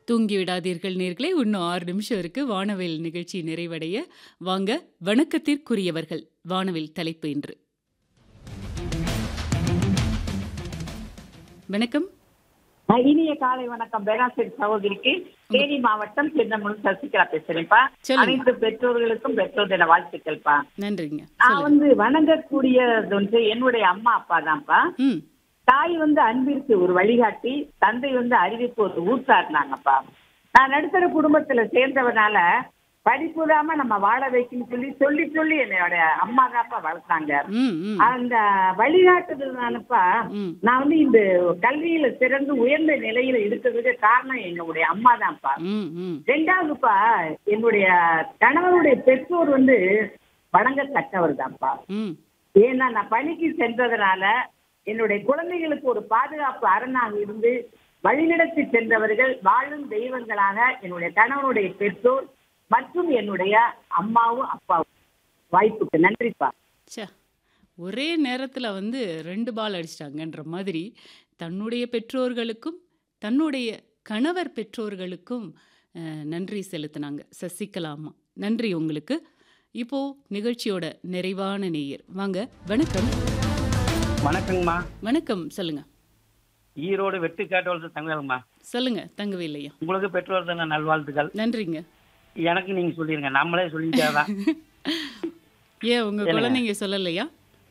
தூங்கி விடாதீர்கள் நேர்களே இன்னும் ஆறு நிமிஷம் இருக்கு வானவில் நிகழ்ச்சி நிறைவடைய வாங்க வணக்கத்திற்குரியவர்கள் வானவில் தலைப்பு இன்று வணக்கம் அஹ் இனிய காலை வணக்கம் பேராசிரியர் சகோதரிக்கு தேனி மாவட்டம் சின்னமுள் சசிகலா பேசுறேன்ப்பா சொல்லுங்க. அனைத்து பெற்றோர்களுக்கும் பெற்றோர் தின வாழ்த்துக்கள்ப்பா நன்றிங்க நான் சொல்லுங்க வந்து வணங்கக்கூடியது வந்து என்னுடைய அம்மா அப்பா தான்ப்பா ம் தாய் வந்து அன்பிற்கு ஒரு வழிகாட்டி தந்தை வந்து அறிவிப்பு ஒரு ஊத்தாருனாங்கப்பா நான் நடுத்தர குடும்பத்துல சேர்ந்தவனால படிப்பு இல்லாம நம்ம வாழ வைக்கணும்னு சொல்லி சொல்லி சொல்லி என்னோட அம்மா தான்ப்பா வளர்த்தாங்க ம் ம் அந்த வழிகாட்டுதல்னாலப்பா ம் நான் வந்து இந்த கல்வியில சிறந்து உயர்ந்த நிலையில இருக்கிறதுக்கு காரணம் என்னுடைய அம்மா தான்ப்பா ம் ம் ரெண்டாவதுப்பா என்னுடைய கணவனுடைய பெற்றோர் வந்து வணங்கத்தக்கவர் தான்ப்பா ம் ஏன்னா நான் பணிக்கு சென்றதுனால என்னுடைய குழந்தைகளுக்கு ஒரு பாதுகாப்பு அரணாக இருந்து வழிநடத்தி சென்றவர்கள் வாழும் தெய்வங்களாக என்னுடைய கணவனுடைய பெற்றோர் மற்றும் என்னுடைய அம்மாவும் அப்பாவும் வாய்ப்புக்கு நன்றிப்பா ச்சே ஒரே நேரத்தில் வந்து ரெண்டு பால் அடிச்சிட்டாங்கன்ற மாதிரி தன்னுடைய பெற்றோர்களுக்கும் தன்னுடைய கணவர் பெற்றோர்களுக்கும் அஹ், நன்றி செலுத்தினாங்க சசிகலா அம்மா நன்றி உங்களுக்கு இப்போ நிகழ்ச்சியோட நிறைவான நேயர் வாங்க வணக்கம் வணக்கங்கம்மா வணக்கம் சொல்லுங்க ஈரோடு வெட்டு காட்டோல் தங்கம்மா சொல்லுங்க தங்கவேலையா உங்களுக்கு பெற்றோர் தின நல்வாழ்த்துக்கள் நன்றிங்க எனக்கு நீங்க சொல்லிருங்க நம்மளே சொல்லிட்டாதான் ஏன் உங்க குழந்தைங்க சொல்லலையா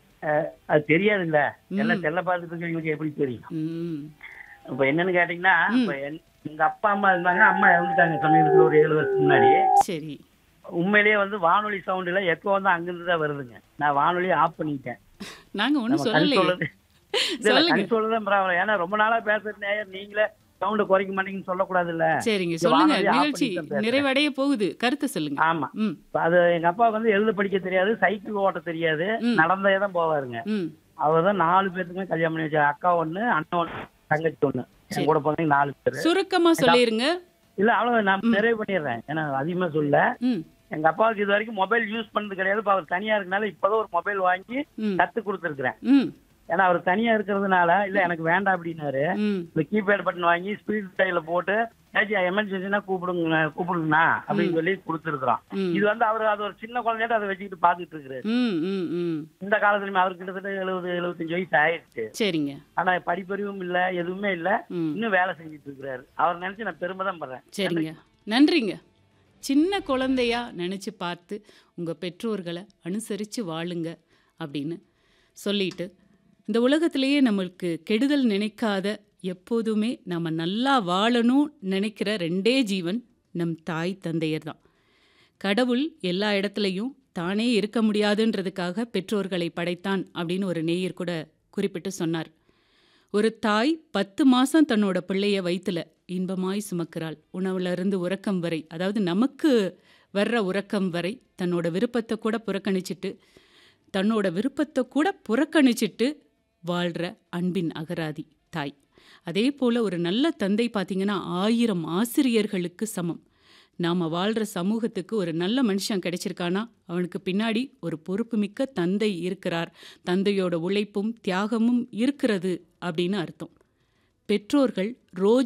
அது தெரியாது இல்ல எல்லாம் செல்ல பார்த்துட்டு இருக்கவங்களுக்கு எப்படி தெரியும் ம் இப்ப என்னன்னு கேட்டீங்கன்னா இப்ப என்- எங்க அப்பா அம்மா இருந்தாங்க அம்மா இறந்துட்டாங்க சமீபத்துல ஒரு ஏழு வருஷத்துக்கு முன்னாடி சரி உண்மையிலேயே வந்து வானொலி சவுண்டுல எக்கோ வந்து அங்கிருந்து தான் வருதுங்க நான் வானொலியை ஆஃப் பண்ணிட்டேன் நாங்க ஒன்றும் நம்ம கண் சொல்லலையே சொல்லுது இல்ல, சொல்லுங்க கண் சொல்லுதான் பரவாயில்ல ஏன்னா ரொம்ப நாளா பேசுற நேயர் நீங்களே சவுண்ட குறைக்க மாட்டீங்கன்னு சொல்லக்கூடாது இல்ல சரிங்க இந்த சொல்லுங்க வானொலியை off நிகழ்ச்சி பண்ணிட்டு தான் பேசுறேன். நிறைவடைய போகுது கருத்து சொல்லுங்க ஆமா ம் இப்ப அது எங்க அப்பா வந்து எழுத படிக்க தெரியாது சைக்கிள் ஓட்ட தெரியாது ம். நடந்தே தான் போவாருங்க ம் அவர் தான் நாலு பேருக்குமே கல்யாணம் பண்ணி வச்சார் அக்கா ஒண்ணு அண்ணன் ஒண்ணு தங்கச்சி ஒண்ணு சரி. என் கூட பிறந்தவங்க நாலு பேரு சுருக்கமா சொல்லிருங்க இல்ல அவ்வளவு நான் நிறைவு பண்ணிடுறேன் ஏன்னா அதிகமா சொல்ல ம் எங்க அப்பாவுக்கு இது வரைக்கும் மொபைல் யூஸ் பண்ணது கிடையாது இப்ப அவர் தனியா இருக்கனால இப்பதான் ஒரு மொபைல் வாங்கி ம் கத்து கொடுத்துருக்கிறேன் ம் ஏன்னா அவர் தனியா இருக்கிறதுனால இல்ல எனக்கு வேண்டாம் அப்படின்னாரு ம் இந்த கீபேட் பட்டன் வாங்கி ஸ்பீட் ஸ்டைல போட்டு ஏதாச்சும் எமர்ஜென்சினா கூப்பிடுங்க கூப்பிடுங்கண்ணா அப்படின்னு சொல்லி கொடுத்துருக்குறோம் ம். இது வந்து அவர் அது ஒரு சின்ன குழந்தையாட்ட அதை வச்சுக்கிட்டு பாத்துட்டு இருக்கிறாரு ம் ம் ம் இந்த காலத்துலயுமே அவருக்கு கிட்டத்தட்ட எழுபது எழுபத்தஞ்சு வயசு ஆயிடுச்சு சரிங்க ஆனா படிப்பறிவும் இல்ல எதுவுமே இல்ல ம் இன்னும் வேலை செஞ்சுட்டு இருக்கிறாரு அவர் நினைச்சு நான் பெருமை தான் படுறேன் சரிங்க நன்றிங்க சின்ன குழந்தையா நினச்சி பார்த்து உங்கள் பெற்றோர்களை அனுசரித்து வாழுங்க அப்படின்னு சொல்லிட்டு இந்த உலகத்திலேயே நம்மளுக்கு கெடுதல் நினைக்காத எப்போதுமே நம்ம நல்லா வாழணும் நினைக்கிற ரெண்டே ஜீவன் நம் தாய் தந்தையர் தான் கடவுள் எல்லா இடத்துலையும் தானே இருக்க முடியாதுன்றதுக்காக பெற்றோர்களை படைத்தான் அப்படின்னு ஒரு நேயர் கூட குறிப்பிட்டு சொன்னார் ஒரு தாய் பத்து மாசம் தன்னோட பிள்ளைய வயித்துல இன்பமாய் சுமக்கிறாள் உணவுல இருந்து உறக்கம் வரை அதாவது நமக்கு வர்ற உறக்கம் வரை தன்னோட விருப்பத்தை கூட புறக்கணிச்சிட்டு தன்னோட விருப்பத்தை கூட புறக்கணிச்சிட்டு வாழ்ற அன்பின் அகராதி தாய் அதே போல ஒரு நல்ல தந்தை பார்த்தீங்கன்னா ஆயிரம் ஆசிரியர்களுக்கு சமம் நாம் வாழ்கிற சமூகத்துக்கு ஒரு நல்ல மனுஷன் கிடைச்சிருக்கானா அவனுக்கு பின்னாடி ஒரு பொறுப்புமிக்க தந்தை இருக்கிறார் தந்தையோட உழைப்பும் தியாகமும் இருக்கிறது அப்படின்னு அர்த்தம் பெற்றோர்கள் ரோஜ்